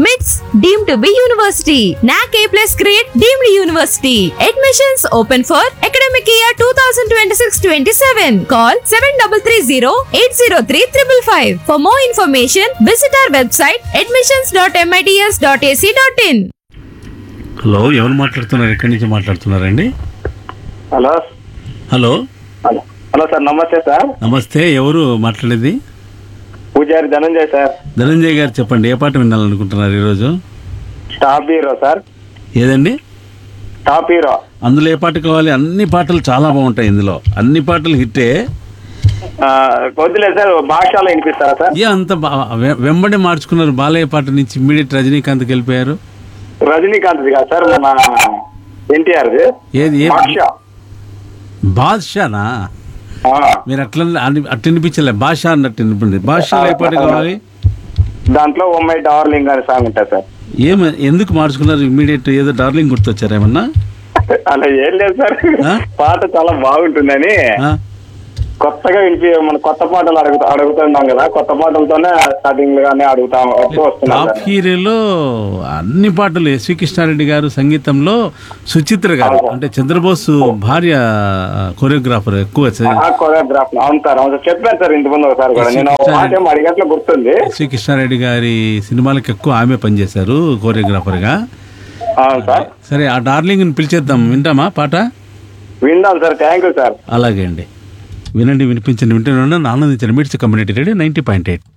మిట్స్ deem to be university NAAC A plus grade deemed university admissions open for academic year two thousand twenty six twenty seven call seven double three zero eight zero three triple five for more information visit our website admissions dot MITS dot AC dot in hello ఎవరు మాట్లాడుతున్నారు ఎక్కడి నుంచి మాట్లాడుతున్నారండి hello hello hello hello sir నమస్తే sir నమస్తే ఎవరు మాట్లాడేది పూజారి ధనంజయ్ సార్ ధనంజయ్ గారు చెప్పండి ఏ పాట వినాలనుకుంటున్నారు ఈరోజు టాప్ హీరో సార్ ఏదండి టాప్ హీరో అందులో ఏ పాట కావాలి అన్ని పాటలు చాలా బాగుంటాయి ఇందులో అన్ని పాటలు హిట్టే ఆ, వద్దులేదు సార్ భాషలో వినిపిస్తారా సార్ ఏ అంత బా- వె- వెంబడి మార్చుకున్నారు బాలయ్య పాట నుంచి ఇమ్మీడియట్ రజనీకాంత్కి వెళ్ళిపోయారు రజనీకాంత్ కాదు సార్ మన ఎన్టీఆర్ ఏది ఏ భాష బాద్షానా ఆ, మీరు అట్లా అని- అట్లా వినిపించలే భాష అన్నట్టు వినిపింది భాషలో ఏ పాట కావాలి దాంట్లో ఒమ్మై డార్లింగ్ అనే సాంగ్ ఉంటుంది సార్ ఏం ఎందుకు మార్చుకున్నారు ఇమ్మీడియట్ ఏదో డార్లింగ్ గుర్తొచ్చారా ఏమన్నా అలా ఏం లేదు సార్ ఆ? పాట చాలా బాగుంటుందని ఆ? కొత్తగా వినిపి మన కొత్త పాటలు అడుగుతా అడుగుతున్నాం కదా కొత్త పాటలతోనే స్టార్టింగ్ గానే అడుగుతాం వస్తూ వస్తున్నాం టాప్ సార్ హీరోలో అన్ని పాటలు ఎస్వి కృష్ణారెడ్డి గారు సంగీతంలో సుచిత్ర గారు అంటే చంద్రబోస్ భార్య కొరియోగ్రాఫర్ ఎక్కువ చ- ఆ కొరియోగ్రాఫ్ అవును సార్ అవును సార్ చెప్పాను సార్ ఇంతకుముందు ఒకసారి కూడా నేను ఒక మాట ఏమో అడిగట్ల గుర్తుంది ఎస్వి కృష్ణారెడ్డి గారి సినిమాలకు ఎక్కువ ఆమె పనిచేశారు కొరియోగ్రాఫర్గా అవును సార్ సరే ఆ డార్లింగ్ని పిలిచేద్దాం వింటామా పాట విందాం సార్ థ్యాంక్ యూ సార్ అలాగే అండి వినండి వినిపించండి వింటే ఆనందించండి MIDS community radio ninety point eight